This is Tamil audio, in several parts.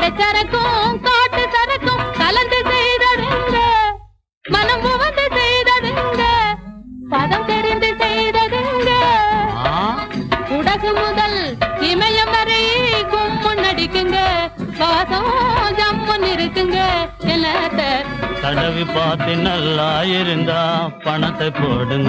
கடைச்சரக்கும் காட்டு சரக்கும் கலந்து செய்ததுங்க மனம் வந்து செய்ததுங்க பதம் தெரிந்து செய்ததுங்க ஆ, உடகு முதல் இமயம் வரை கும்மு நடிக்குங்க வாசம் ஜம்முன்னு இருக்குங்க என்னத்த தடவி பார்த்து நல்லா இருந்தா பணத்தை போடுங்க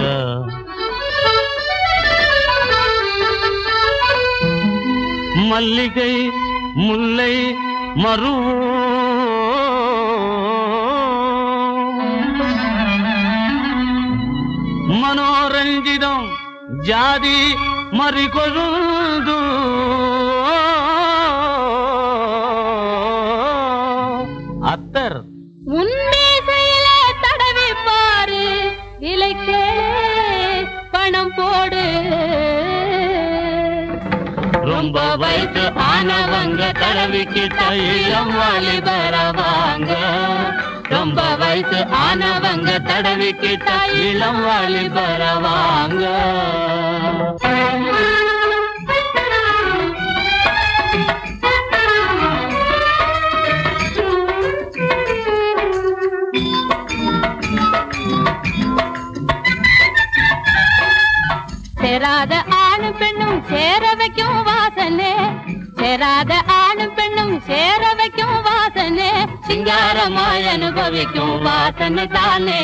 மல்லிகை முல்லை மரு மனோரஞ்சிதம் ஜாதி மறிகொழுந்து அத்தர் உன்மீசையில தடவி பாரு விலை கேளு பணம் போடு ரொம்ப வயசு ஆனவங்க தடவிக்கிட்ட இளம் வாலிபரவாங்க ரொம்ப வயசு ஆனவங்க தடவிக்கிட்ட இளம் வாலிபரவாங்க சேராத ஆணும் பெண்ணும் சேர வைக்கும் வாசனே சேராத ஆணும் பெண்ணும் சேர வைக்கும் வாசனே சிங்காரமாய் அனுபவிக்கும் வாசனை தானே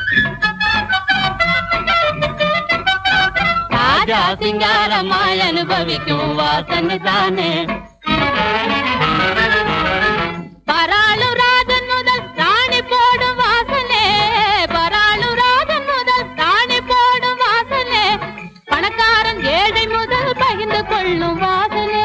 ராஜா சிங்காரமாய் அனுபவிக்கும் வாசனை தானே பராளு ராஜன் முதல் ராணி போடும் வாசனே பராளு ராஜன் முதல் ராணி போடும் வாசனே பணக்காரன் ஏழை முதல் பகிர்ந்து கொள்ளும் வாசனே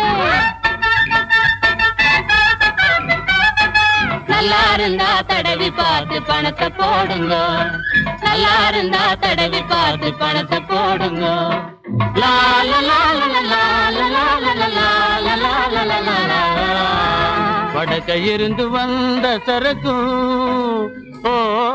நல்லா இருந்தா தடவி பார்த்து பணத்தை போடுங்க நல்லா இருந்தா தடவி பார்த்து பணத்தை போடுங்க லா, லா, லா, லா, லா, லா, லா, லா, லா, லா, லா, லா, லா, லா, லா, லா, லா. வடக்க இருந்து வந்த சரக்கு ஓ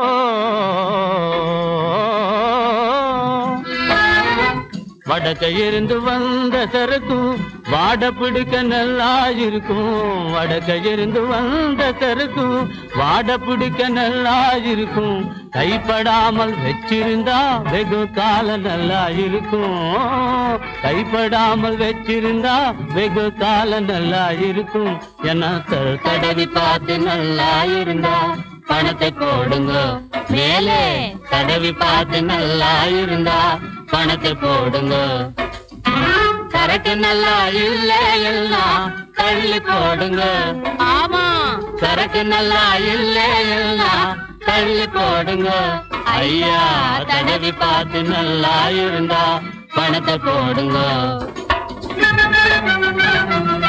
வடக்க இருந்து வந்த சரக்கு வாட பிடிக்க நல்லா இருக்கும் வடக்க இருந்து வந்த சரக்கு வாட பிடிக்க நல்லா இருக்கும் கைப்படாமல் வச்சிருந்தா வெகு காலம் நல்லா இருக்கும் கைப்படாமல் வச்சிருந்தா வெகு காலம் நல்லா இருக்கும் என்ன த- தடவி பார்த்து நல்லா இருந்தா பணத்தை போடுங்க மேலே தடவி பார்த்து நல்லா இருந்தா பணத்தை போடுங்க சரக்கு நல்லா இல்ல எல்லாம் தள்ளி போடுங்க ஆமா சரக்கு நல்லா இல்ல எல்லாம் தள்ளி போடுங்க ஐயா தடவி பார்த்து நல்லா இருந்தா பணத்தை போடுங்க